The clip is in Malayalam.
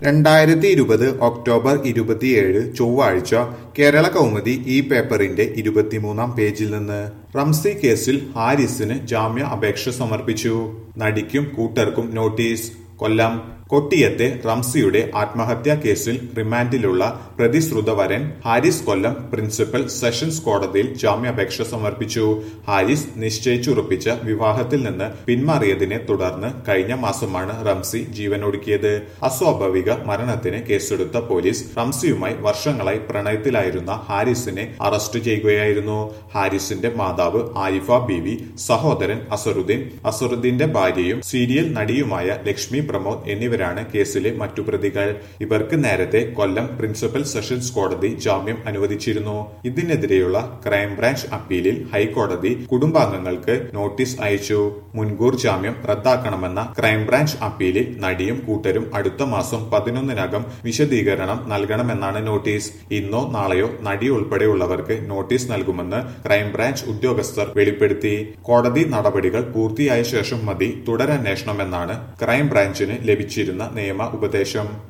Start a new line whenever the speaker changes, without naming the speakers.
രണ്ടായിരത്തി ഇരുപത് ഒക്ടോബർ ഇരുപത്തിയേഴ് ചൊവ്വാഴ്ച കേരള കൗമുദി ഈ പേപ്പറിന്റെ ഇരുപത്തിമൂന്നാം പേജിൽ നിന്ന് റംസി കേസിൽ ഹാരിസിന് ജാമ്യ അപേക്ഷ സമർപ്പിച്ചു നടിക്കും കൂട്ടർക്കും നോട്ടീസ് കൊല്ലം കൊട്ടിയത്തെ റംസിയുടെ ആത്മഹത്യാ കേസിൽ റിമാൻഡിലുള്ള പ്രതിശ്രുത വരൻ ഹാരിസ് കൊല്ലം പ്രിൻസിപ്പൽ സെഷൻസ് കോടതിയിൽ ജാമ്യാപേക്ഷ സമർപ്പിച്ചു ഹാരിസ് നിശ്ചയിച്ചുറപ്പിച്ച വിവാഹത്തിൽ നിന്ന് പിന്മാറിയതിനെ തുടർന്ന് കഴിഞ്ഞ മാസമാണ് റംസി ജീവനൊടുക്കിയത് അസ്വാഭാവിക മരണത്തിന് കേസെടുത്ത പോലീസ് റംസിയുമായി വർഷങ്ങളായി പ്രണയത്തിലായിരുന്ന ഹാരിസിനെ അറസ്റ്റ് ചെയ്യുകയായിരുന്നു ഹാരിസിന്റെ മാതാവ് ആരിഫ ബീവി സഹോദരൻ അസറുദ്ദീൻ അസറുദ്ദീന്റെ ഭാര്യയും സീരിയൽ നടിയുമായ ലക്ഷ്മി പ്രമോദ് എന്നിവരാണ് കേസിലെ മറ്റു പ്രതികൾ ഇവർക്ക് നേരത്തെ കൊല്ലം പ്രിൻസിപ്പൽ സെഷൻസ് കോടതി ജാമ്യം അനുവദിച്ചിരുന്നു ഇതിനെതിരെയുള്ള ക്രൈംബ്രാഞ്ച് അപ്പീലിൽ ഹൈക്കോടതി കുടുംബാംഗങ്ങൾക്ക് നോട്ടീസ് അയച്ചു മുൻകൂർ ജാമ്യം റദ്ദാക്കണമെന്ന ക്രൈംബ്രാഞ്ച് അപ്പീലിൽ നടിയും കൂട്ടരും അടുത്ത മാസം പതിനൊന്നിനകം വിശദീകരണം നൽകണമെന്നാണ് നോട്ടീസ് ഇന്നോ നാളെയോ നടി ഉൾപ്പെടെയുള്ളവർക്ക് നോട്ടീസ് നൽകുമെന്ന് ക്രൈംബ്രാഞ്ച് ഉദ്യോഗസ്ഥർ വെളിപ്പെടുത്തി കോടതി നടപടികൾ പൂർത്തിയായ ശേഷം മതി തുടരന്വേഷണമെന്നാണ് ക്രൈംബ്രാഞ്ചിന് ലഭിച്ചിരുന്ന നിയമ ഉപദേശം